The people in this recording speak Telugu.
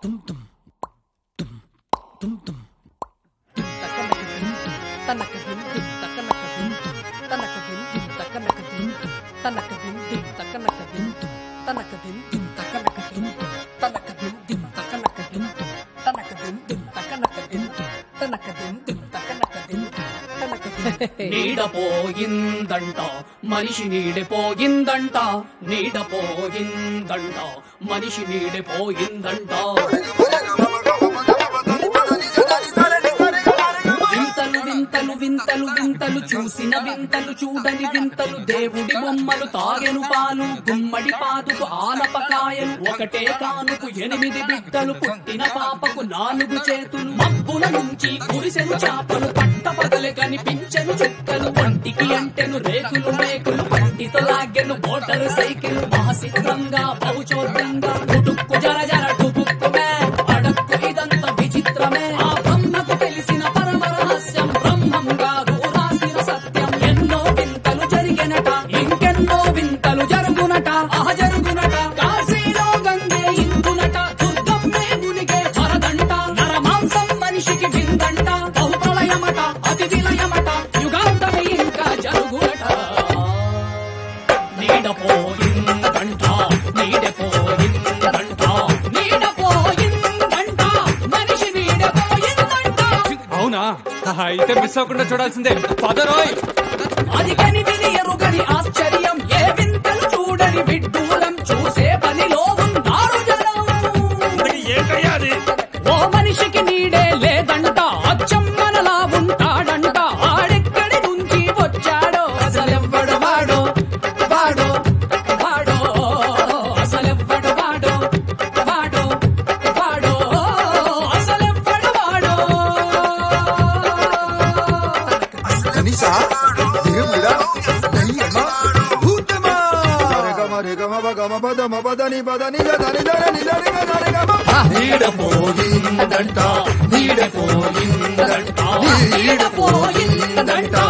నీడపోయిందంట మనిషి నీడిపోయిందంట నీడపోయిందంట మనిషి నీడిపోయిందంట వింతలు వింతలు వింతలు వింతలు చూసిన వింతలు చూడని వింతలు దేవుడి బొమ్మలు తాగెను పాలు గుమ్మడి పాదుకు ఆనపకాయలు ఒకటే కానుకు ఎనిమిది బిడ్డలు పుట్టిన పాపకు నాలుగు చేతులు మబ్బుల నుంచి కురిసెను చాపలు పట్ట పగలు కనిపించెను చుక్కలు వంటికి అంటెను రేకులు మేకులు పంటితో లాగెను మోటారు సైకిల్ మహసిద్ధంగా బహుచోద్యంగా టుటుక్కు జర జర టుపుక్కుమే అడక్కు ఇదంత విచిత్రమే ఆ బ్రహ్మకు తెలిసిన పరమ రహస్యం బ్రహ్మం గారు రాసిన సత్యం ఎన్నో వింతలు జరిగినట ఇంకెన్నో వింతలు జరుగునట ఆహ జరుగునట కాశీలో గంగే ఇందునట దుర్గమ్మే మునిగే వరదంట నరమాంసం మనిషికి విందంట బహుప్రలయమట అతి విలయమట యుగాంతమే ఇంకా జరుగునట నీడపోయిందంట నీడపోయిందంట నీడపోయిందంట మనిషి నీడపోయిందంట అవునా అయితే మిస్ అవ్వకుండా చూడాల్సిందే పదరోయ్ అది కని విని ఎరుగని ఆశ్చర్యం ఏ వింతలు చూడని విడ్డూరం చూసే పనిలో ఉన్నారు జనం ఏంటయ్యా అది ఓ మనిషికి నీడే లేదంట అచ్చం మనలా ఉంటాడంట ఆడెక్కడి నుంచి వచ్చాడో అసలెవ్వడు వాడో వాడో వాడో అసలెవ్వడు వాడో వాడో వాడో అసలెవ్వడు వాడో కనీసా దేవుడా దయ్యమా భూతమా రేగమ రేగమ బగమ పదమ పదని పదని గదని దని దని గదని గమ నీడపోయిందంట నీడపోయిందంట నీడపోయిందంట